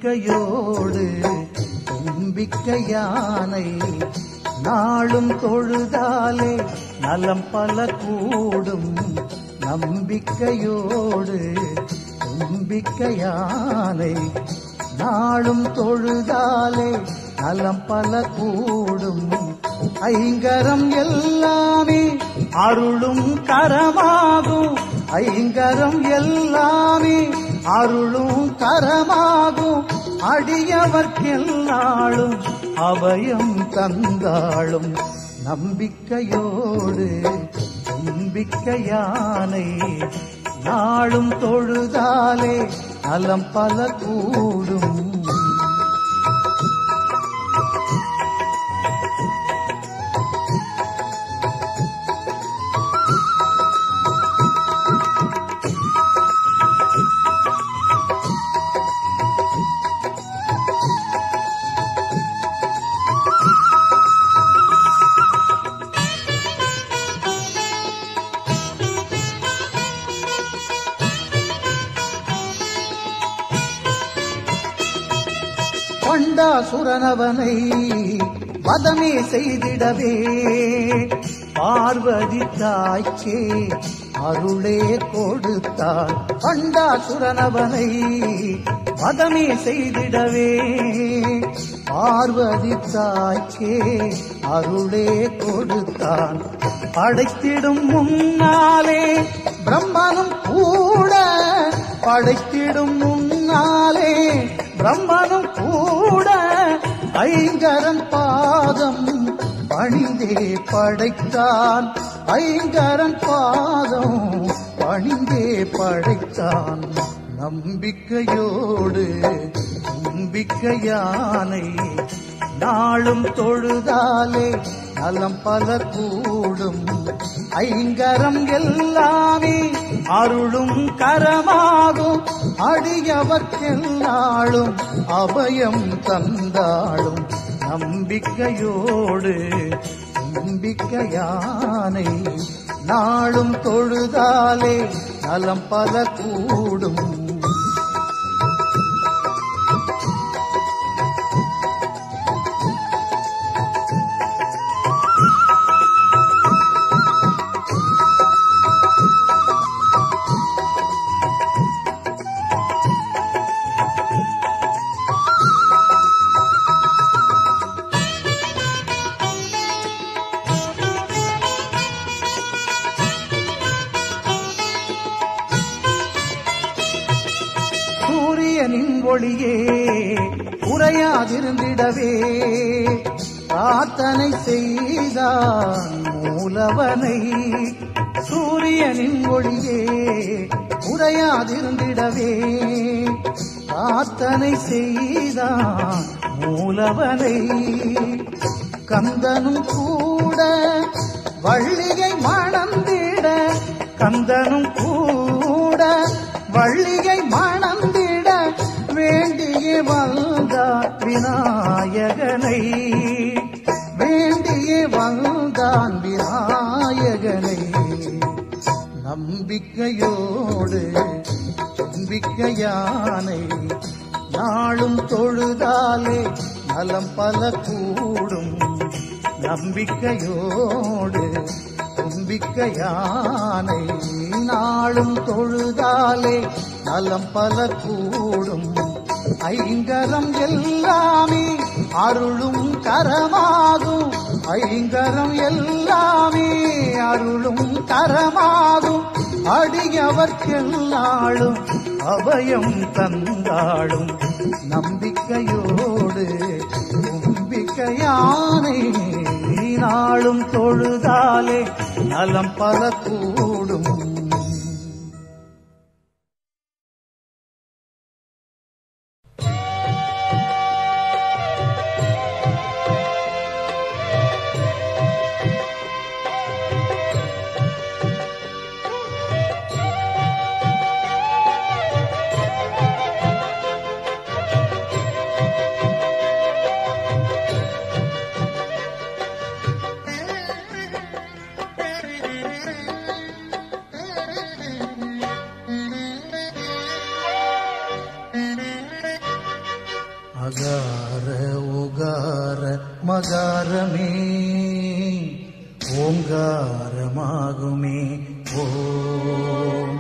நம்பிக்கையோடு தும்பிக்கை யானை நாளும் தொழுதாலே நலம் பல கூடும் நம்பிக்கையோடு தும்பிக்கை யானை நாளும் தொழுதாலே நலம் பல கூடும் ஐங்கரம் எல்லாமே அருளும் கரமாகும் ஐங்கரம் எல்லாமே அருளும் கரமாகும் அடியவர்க்கெல்லாளும் அபயம் தந்தாளும் நம்பிக்கையோடு நம்பிக்கையானை நாளும் தொழுதாலே நலம் பல கூடும் பண்டாசுரனவனை வதமே செய்திடவே பார்வதி தாய்க்கே அருளே கொடுத்தாள் பண்டாசுரனவனை வதமே செய்திடவே பார்வதி தாய்க்கே அருளே கொடுத்தான் படைத்திடும் முன்னாலே பிரம்மனும் கூட படைத்திடும் முன்னாலே பிரம்மனும் கூட ஐங்கரன் பாதம் பணிந்தே படைத்தான் ஐங்கரன் பாதம் பணிந்தே படைத்தான் நம்பிக்கையோடு நம்பிக்கையானை நாளும் தொழுதாலே நலம் பல கூடும் ஐங்கரம் எல்லாமே அருளும் கரமாகும் அடியவர்க்கெல்லாளும் அபயம் தந்தாளும் நம்பிக்கையோடு நம்பிக்கையானை நாளும் தொழுதாலே நலம் பல கூடும் சூரியனின் ஒளியே குறையாதிருந்திடவே பிரார்த்தனை செய்தான் மூலவனை சூரியனின் ஒளியே குறையாதிருந்திடவே பிரார்த்தனை செய்தான் மூலவனை கந்தனும் கூட வள்ளியை மணந்திட கந்தனும் கூட வள்ளியை மணந்திட வேண்டிய வந்தான் விநாயகனை வேண்டிய வந்தான் விநாயகனை நம்பிக்கையோடு நம்பிக்கையானை நாளும் தொழுதாலே நலம் பல கூடும் நம்பிக்கையோடு நம்பிக்கையானை நாளும் தொழுதாலே நலம் பல கூடும் ஐங்கரம் எல்லாமே அருளும் கரமாகும் ஐங்கரம் எல்லாமே அருளும் கரமாகும் அடியவர்க்கெல்லாளும் அபயம் தந்தாளும் நம்பிக்கையோடு நம்பிக்கையானை நாளும் தொழுதாலே நலம் பல கூடும் மகாரமே ஓங்காரமாகுமே ஓம்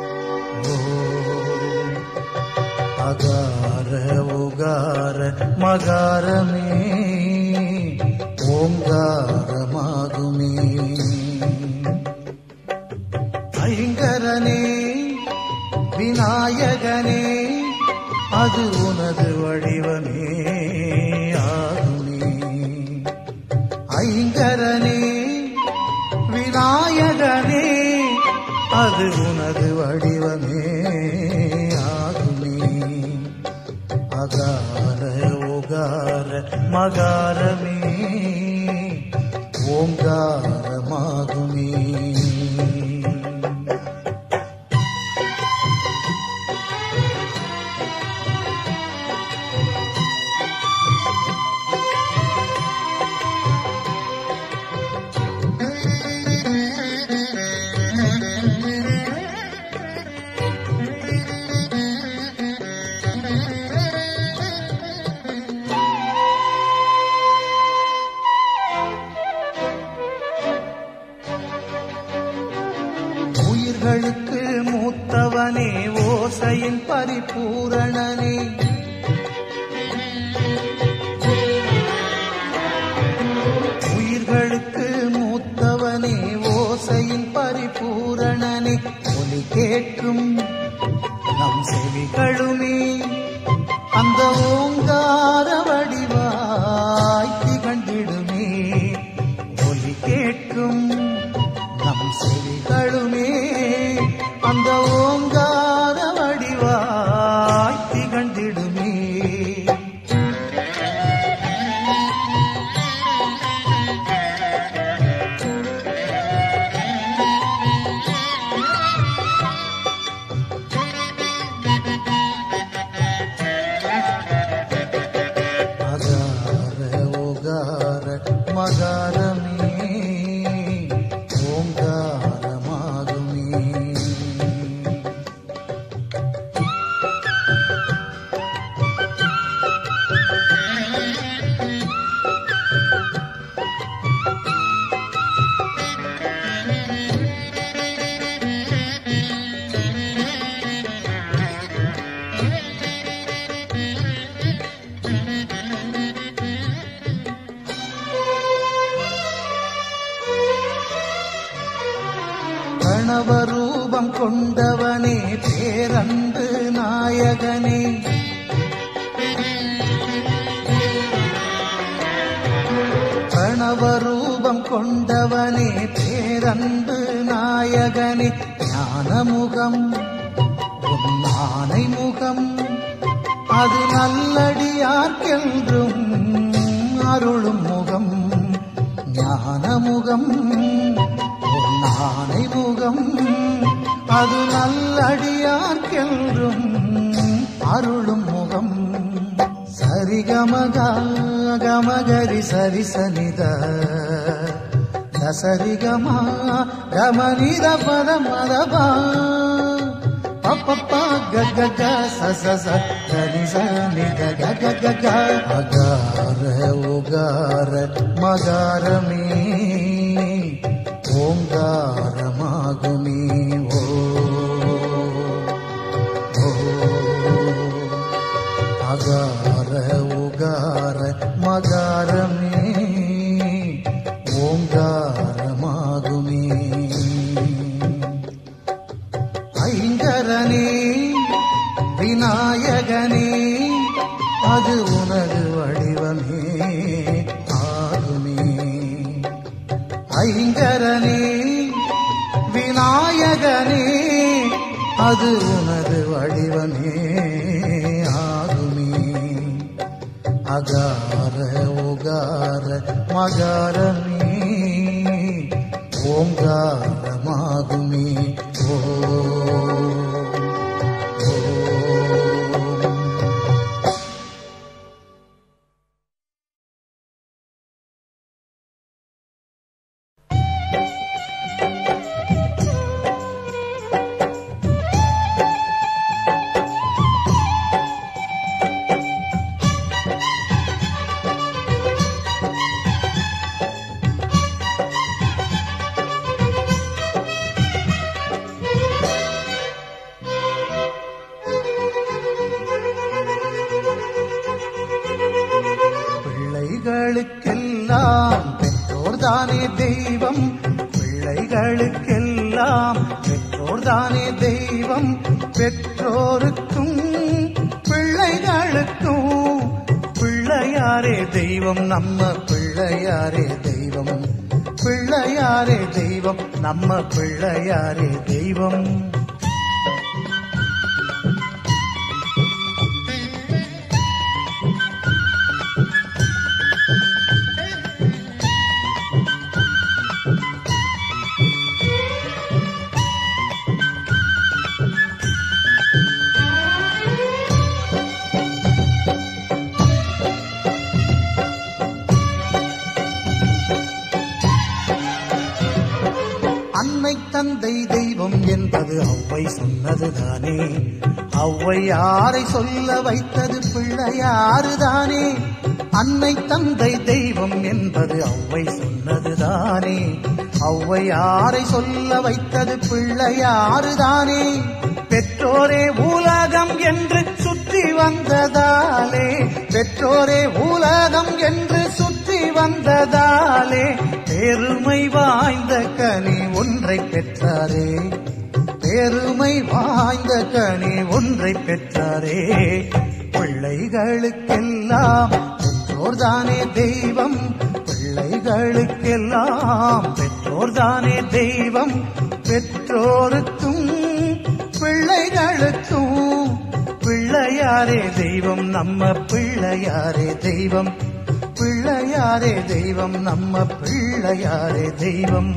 ஓம் அகார உகார மகாரமே ஓங்காரமாகுமே ஐங்கரனே விநாயகனே அது உனது வடிவமே ஆகுமே ஐங்கரனே விநாயகனே அது உனது வடிவமே ஆகுமே அகார உகார மகாரமே ஓங்காரமாகுமே உயிர்களுக்கு மூத்தவனே ஓசையின் பரிபூரணனே உயிர்களுக்கு மூத்தவனே ஓசையின் பரிபூரணனே ஒலி கேட்கும் நம் செவிகளுமே அந்த ஓங்கார வடிவாய் திகழ்ந்திடுமே ஒலி கேட்கும் நம் செவிகளுமே அந்த ஓங்கார வடிவாய் திகழ்ந்திடுமே அகார உகார மகாரமே ஓங்காரமாகுமே கணவரூபம் கொண்டவனே பேரன்பு நாயகனே கணவரூபம் கொண்டவனே பேரன்பு நாயகனே ஞானமுகம் உன்னானை முகம் அது நல்லடியார்க்கென்றும் அருளும் முகம் ஞானமுகம் உன்னானை முகம் அது நல்லடியார்க்கென்றும் அருளும் முகம் சரிகமக கமகரி சரிசனித சரிகமா கமனித பத மதபா பப்பப்பா கக க ச ச ச சரி ச நி க க க க க அகார உகார மகாரமே ஓங்காரமாகுமே ஓ ஓ அகார உகார மகாரமே ஓங்காரமாகுமே ஐங்கரனே விநாயகனே அது உனது வடிவமே ஆகுமே ஐங்கரனே விநாயகனே அது உனது வடிவமே ஆகுமே அகார உகார மகாரமே ஓங்காரமாகுமே ஓ ஆ பிள்ளைகளுக்கெல்லாம் பெற்றோர் தானே தெய்வம் பெற்றோருக்கும் பிள்ளைகளுக்கும் பிள்ளையாரே தெய்வம் நம்ம பிள்ளையாரே தெய்வம் பிள்ளையாரே தெய்வம் நம்ம பிள்ளையாரே தெய்வம் அன்னை தந்தை தெய்வம் என்பது அவ்வை சொன்னதுதானே அவ்வை யாரை சொல்ல வைத்தது பிள்ளையாறுதானே அன்னை தந்தை தெய்வம் என்பது அவ்வை சொன்னதுதானே அவ்வை யாரை சொல்ல வைத்தது பிள்ளையாறுதானே பெற்றோரே உலகம் என்று சுற்றி வந்ததாலே பெற்றோரே உலகம் என்று சுற்றி வந்ததாலே பெருமை வாய்ந்த கனி ஒன்றை பெற்றாரே பெருமை வாய்ந்த கனி ஒன்றை பெற்றாரே பிள்ளைகளுக்கெல்லாம் பெற்றோர்தானே தெய்வம் பிள்ளைகளுக்கெல்லாம் பெற்றோர்தானே தெய்வம் பெற்றோருக்கும் பிள்ளைகளுக்கும் பிள்ளையாரே தெய்வம் நம்ம பிள்ளையாரே தெய்வம் பிள்ளையாரே தெய்வம் நம்ம பிள்ளையாரே தெய்வம்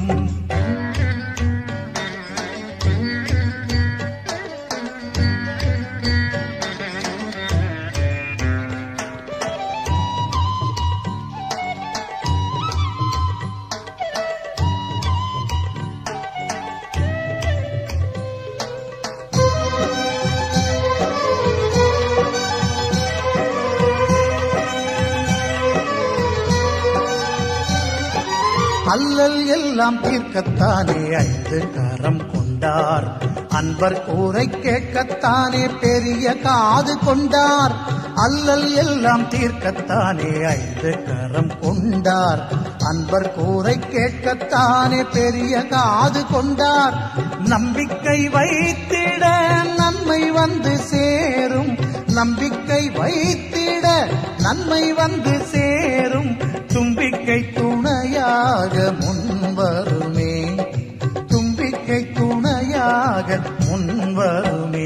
அல்லல் எல்லாம் தீர்க்கத்தானே ஐந்து கரம் கொண்டார் அன்பர் கூரை கேட்கத்தானே பெரிய காது கொண்டார் அல்லல் எல்லாம் தீர்க்கத்தானே ஐந்து கரம் கொண்டார் அன்பர் கூரை கேட்கத்தானே பெரிய காது கொண்டார் நம்பிக்கை வைத்திட நன்மை வந்து சேரும் நம்பிக்கை வைத்திட நன்மை வந்து சேரும் தும்பிக்கை துணையாக முன்வருமே தும்பிக்கை துணையாக முன்வருமே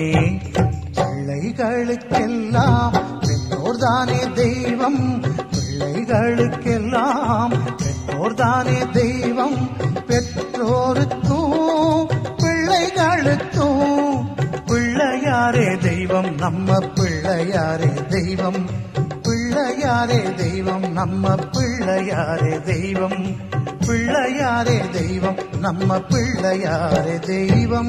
பிள்ளைகளுக்கெல்லாம் பெற்றோர்தானே தெய்வம் பிள்ளைகளுக்கெல்லாம் பெற்றோர்தானே தெய்வம் பெற்றோருக்கும் பிள்ளைகளுக்கும் பிள்ளையாரே தெய்வம் நம்ம பிள்ளையாரே தெய்வம் பிள்ளையாரே தெய்வம் நம்ம பிள்ளையாரே தெய்வம் பிள்ளையாரே தெய்வம் நம்ம பிள்ளையாரே தெய்வம்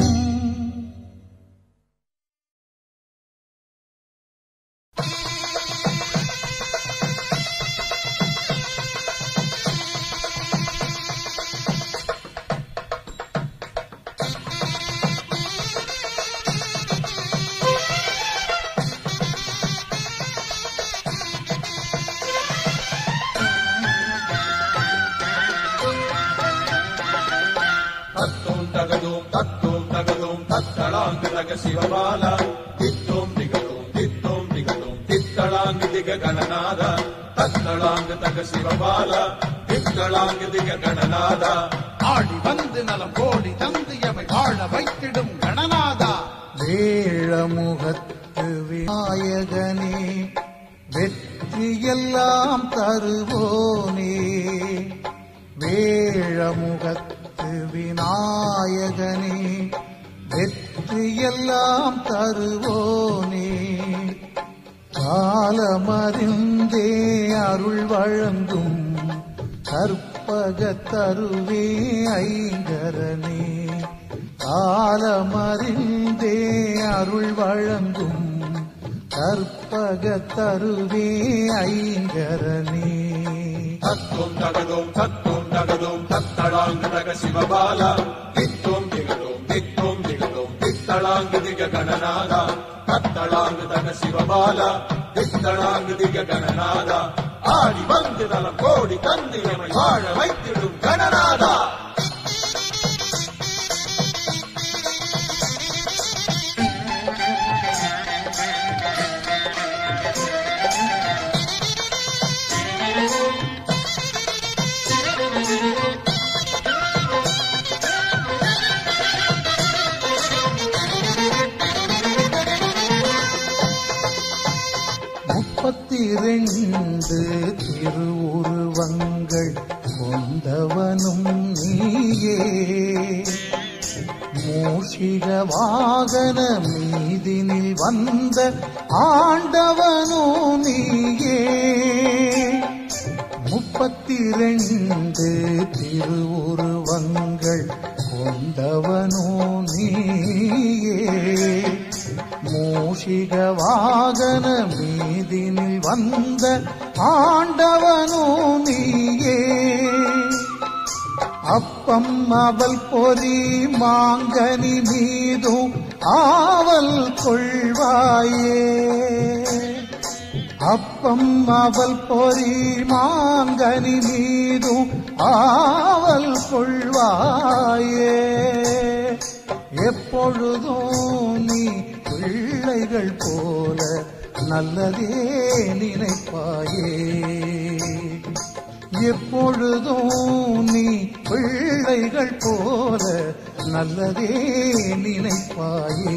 தத்தோம் தகதோம் தத்தோம் தகதோம் தத்தளாங்கு தக சிவபால தித்தோம் திகதோம் தித்தோம் திகதோம் தித்தளாங்கு திக கணநாத தத்தளாங்கு தக சிவபால தித்தளாங்கு திக கணநாத ஆடி வந்து நலம் கோடி தந்து எமை வாழ வைத்திடும் கணநாதா வேழமுகத்து விநாயகனே வெற்றியெல்லாம் தருவோனே வேழமுகத்து விநாயகனே வெற்றியெல்லாம் தருவோனே காலமறிந்தே அருள் வழங்கும் கற்பக தருவே ஐங்கரனே காலமறிந்தே அருள் வழங்கும் கற்பக தருவே ஐங்கரனே தத்தோம் தகதோம் தத்தோம் தகதோம் தத்தளாங்கு தக சிவபால தித்தோம் திகதோம் தித்தோம் திகதோம் தித்தளாங்கு திக கணநாத தத்தளாங்கு தக சிவபால தித்தளாங்கு திக கணநாத ஆடி வந்து நலம் கோடி தந்து எமை வாழ வைத்திடும் கணநாதா திருவுருவங்கள் கொண்டவனும் நீயே மூஷிக வாகன மீதினில் வந்த ஆண்டவனோ நீயே முப்பத்தி ரெண்டு திருவுருவங்கள் கொண்டவனோ நீயே மூஷிக வாகன மீதினில் வந்த ஆண்டவனோ நீயே அப்பம் அவள் பொறி மாங்கனி மீதும் ஆவல் கொள்வாயே அப்பம் அவள் பொறி மாங்கனி மீதும் ஆவல் கொள்வாயே எப்பொழுதும் நீ பிள்ளைகள் போல நல்லதே நினைப்பாயே எப்பொழுதும் நீ பிள்ளைகள் போல நல்லதே நினைப்பாயே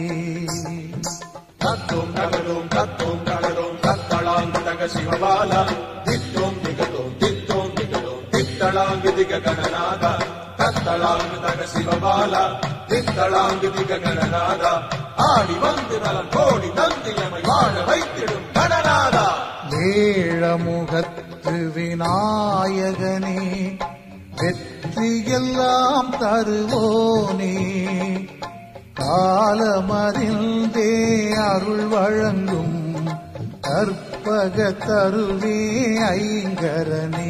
தத்தும் தகதும் தத்தும் தகதும் தத்தளாங்கு தக சிவபால தித்தும் திகதும் தித்தும் திகதும் தித்தளாங்கு திக கணநாத தத்தளாங்கு தக சிவபால தித்தளாங்கு திக கணநாத ஆடி வந்து நலம் கோடி தந்தியமை வாழ வைத்திடும் கணநாதா வேழமுகத்து விநாயகனே வெற்றியெல்லாம் தருவோனே காலமறிந்தே அருள் வழங்கும் கற்பக தருவே ஐங்கரனே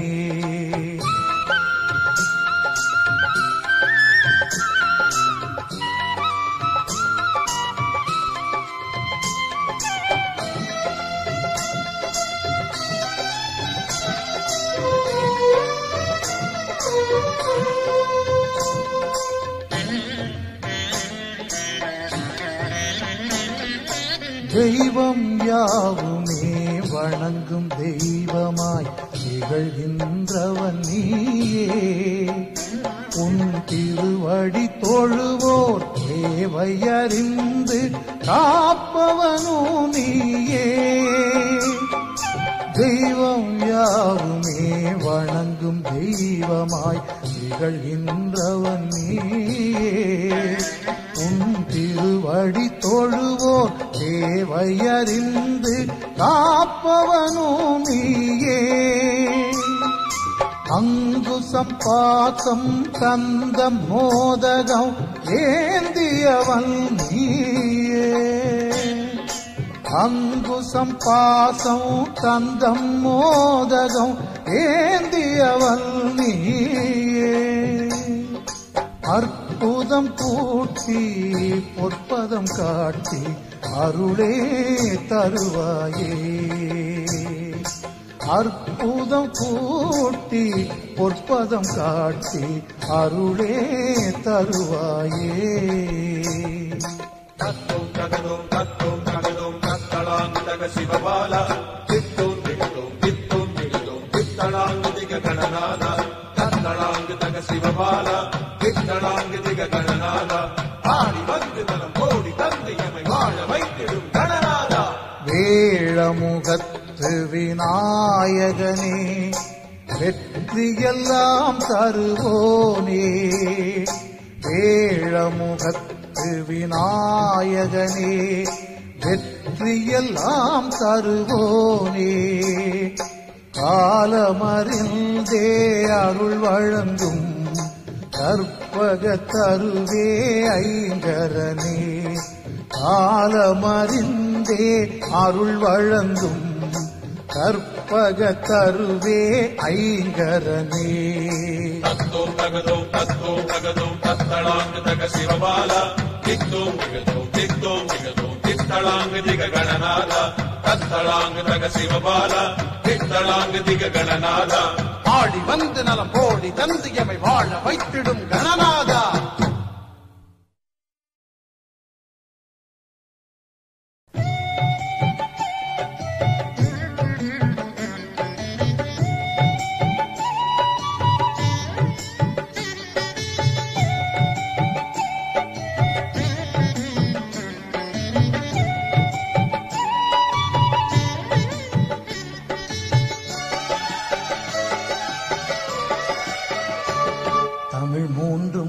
தெய்வம் யாவுமே வணங்கும் தெய்வமாய் திகழ்கின்றவன் நீயே உன் திருவடி தொழுவோர் தேவையறிந்து காப்பவனோ நீயே தெய்வம் யாவுமே வணங்கும் தெய்வமாய் திகழ்கின்றவன் நீயே உன் திருவடி தொழுவோர் தேவையறிந்து காப்பவனோ நீயே அங்குசம் பாசம் தந்த மோதகம் ஏந்தியவன் நீயே அங்குசம் பாசம் தந்தம் மோதகம் ஏந்தியவள் நீயே அற்புதம் கூட்டி பொற்பதம் காட்டி அருளே தருவாயே அற்புதம் கூட்டி பொற்பதம் காட்டி அருளே தருவாயே தத்தும் தகதும் தத்தும் தகதும் தத்தளாங்கு தக சிவபால தித்தும் திகதும் தித்தும் திகதும் தித்தளாங்கு திக கணநாத தத்தளாங்கு தக சிவபால தித்தளாங்கு திக கணநாத ஆடி வந்து நலம் கோடி தந்தையமை வாழ வைத்திடும் கணநாதா வேழமுகத்து விநாயகனே வெற்றியெல்லாம் தருவோனே வேழமுகத்து விநாயகனே வெற்றியெல்லாம் தருவோனே காலமறிந்தே அருள் வழங்கும் கற்பக தருவே ஐங்கரனே காலமறிந்தே அருள் வழங்கும் கற்பக தருவே ஐங்கரனே தத்தும் தகதும் தத்தும் தகதும் தத்தளாங்கு தக சிவபால தித்தும் திகதும் தித்தும் திகதும் தித்தளாங்கு திக கணநாத தத்தளாங்கு தக சிவபால தித்தளாங்கு திக கணநாத ஆடி வந்து நலம் கோடி தந்தியமை வாழ வைத்திடும் கணநாதா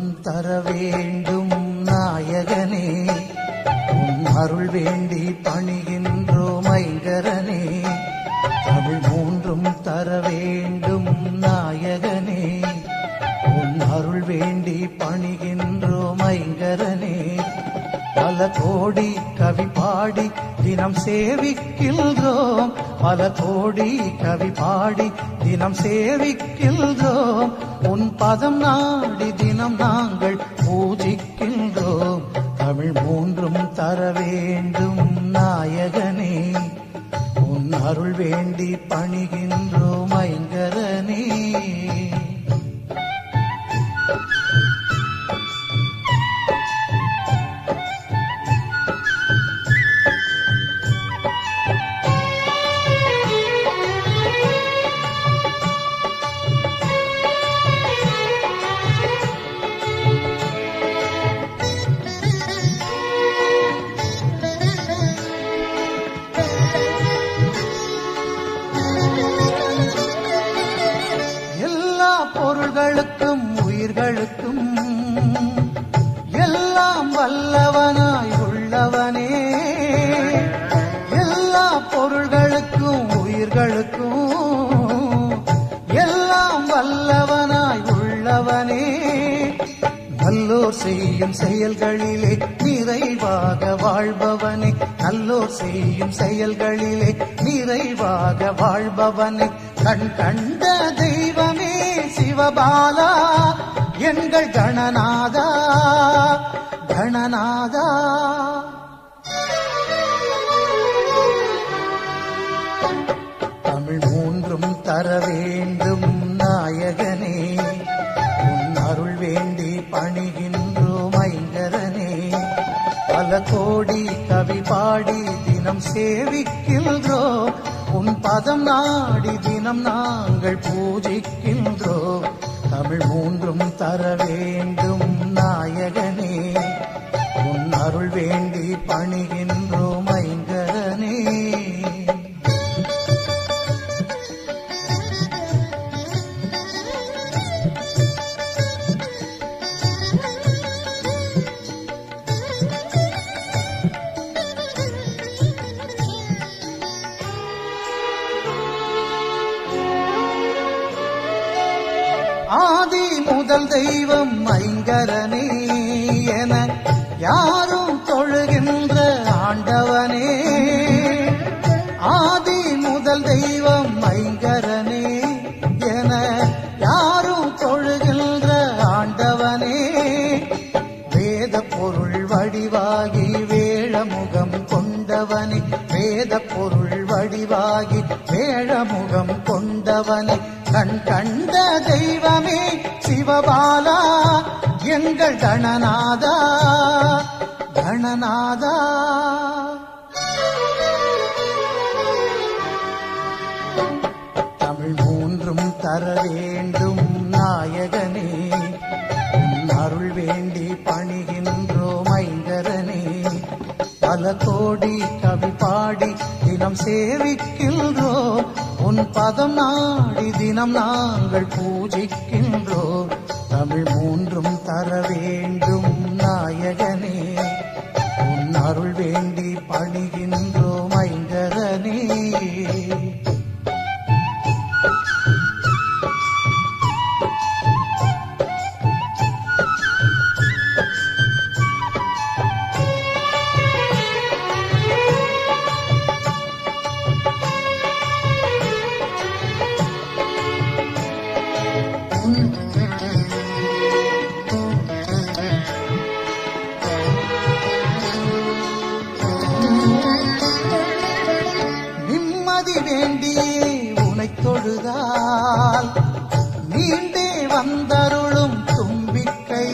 தர வேண்டும் நாயகனே உன் அருள் வேண்டி பணிகின்றோம் ஐங்கரனே தமிழ் மூன்றும் தர வேண்டும் நாயகனே உன் அருள் வேண்டி பணிகின்றோம் ஐங்கரனே பல கோடி கவி பாடி தினம் சேவிக்கின்றோம் பல கோடி கவி பாடி தினம் சேவிக்கின்றோம் உன் பதம் நாடி தினம் நாங்கள் பூஜிக்கின்றோம் தமிழ் மூன்றும் தர வேண்டும் நாயகனே உன் அருள் வேண்டி பணிகின்றோம் ஐங்கரனே எல்லா பொருள்களுக்கும் உயிர்களுக்கும் எல்லாம் வல்லவனாய் உள்ளவனே எல்லா பொருள்களுக்கும் உயிர்களுக்கும் எல்லாம் வல்லவனாய் உள்ளவனே நல்லோர் செய்யும் செயல்களிலே நிறைவாக வாழ்பவனே நல்லோர் செய்யும் செயல்களிலே நிறைவாக வாழ்பவனே கண் கண்ட தெய்வமே சிவபாலா எங்கள் கணநாதா கணநாதா தமிழ் மூன்றும் தர வேண்டும் நாயகனே உன் அருள் வேண்டி பணிகின்றோம் ஐங்கரனே பல கோடி கவி பாடி தினம் சேவிக்கின்றோம் உன் பதம் நாடி தினம் நாங்கள் பூஜிக்கின்றோம் தமிழ் மூன்றும் தர வேண்டும் நாயகனே உன் அருள் வேண்டி பணிகின்றோம் ஐங்கரனே ஆதி முதல் தெய்வம் ஐங்கரனே என யாரும் தொழுகின்ற ஆண்டவனே ஆதி முதல் தெய்வம் ஐங்கரனே என யாரும் தொழுகின்ற ஆண்டவனே வேத பொருள் வடிவாகி வேழமுகம் கொண்டவனே வேத பொருள் வடிவாகி வேழமுகம் கொண்டவனே கண் கண்ட தெய்வமே சிவபாலா எங்கள் கணநாதா கணநாதா தமிழ் மூன்றும் தர வேண்டும் நாயகனே உன் அருள் வேண்டி பணிகின்றோம் ஐங்கரனே பல கோடி கவி பாடி தினம் சேவிக்கின்றோம் உன் பதம் நாடி தினம் நாங்கள் பூஜிக்கின்றோம் தமிழ் மூன்றும் தர வேண்டும் நாயகனே உன் அருள் வேண்டி பணிகின்றோம் ஐங்கரனே நிம்மதி வேண்டியே உனை தொழுதால் நீண்டே வந்தருளும் தும்பிக்கை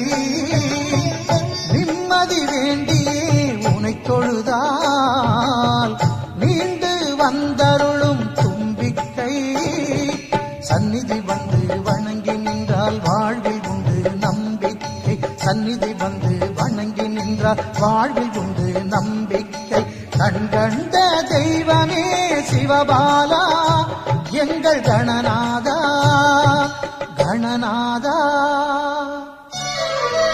நிம்மதி வேண்டியே உனை தொழுதால் நீண்டு வந்தருளும் தும்பிக்கை சந்நிதி வந்து வணங்கி நின்றால் வாழ்வில் உண்டு நம்பிக்கை சந்நிதி வந்து வணங்கி நின்றால் வாழ்வில் உண்டு நம்பிக்கை கண் கண்ட தெய்வமே சிவபாலா எங்கள் கணநாதா கணநாதா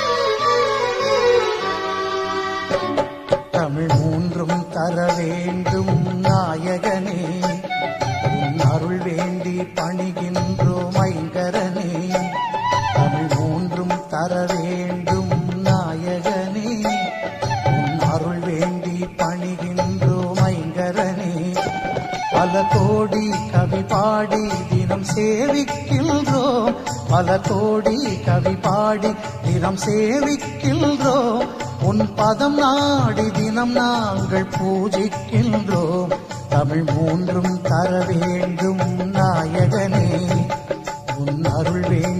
வேண்டும் நாயகனே உன் அருள் வேண்டி பணிகின்றோம் ஐங்கரனே தமிழ் மூன்றும் தர வேண்டும் நாயகனே உன் அருள் வேண்டி பணிகின்றோம் ஐங்கரனே பல கோடி கவி பாடி தினம் சேவிக்கின்றோம் பல கோடி கவி பாடி தினம் சேவிக்கின்றோம் உன் பதம் நாடி தினம் நாங்கள் பூஜிக்கின்றோம் தமிழ் மூன்றும் தர வேண்டும் நாயகனே உன் அருள் வேண்டும்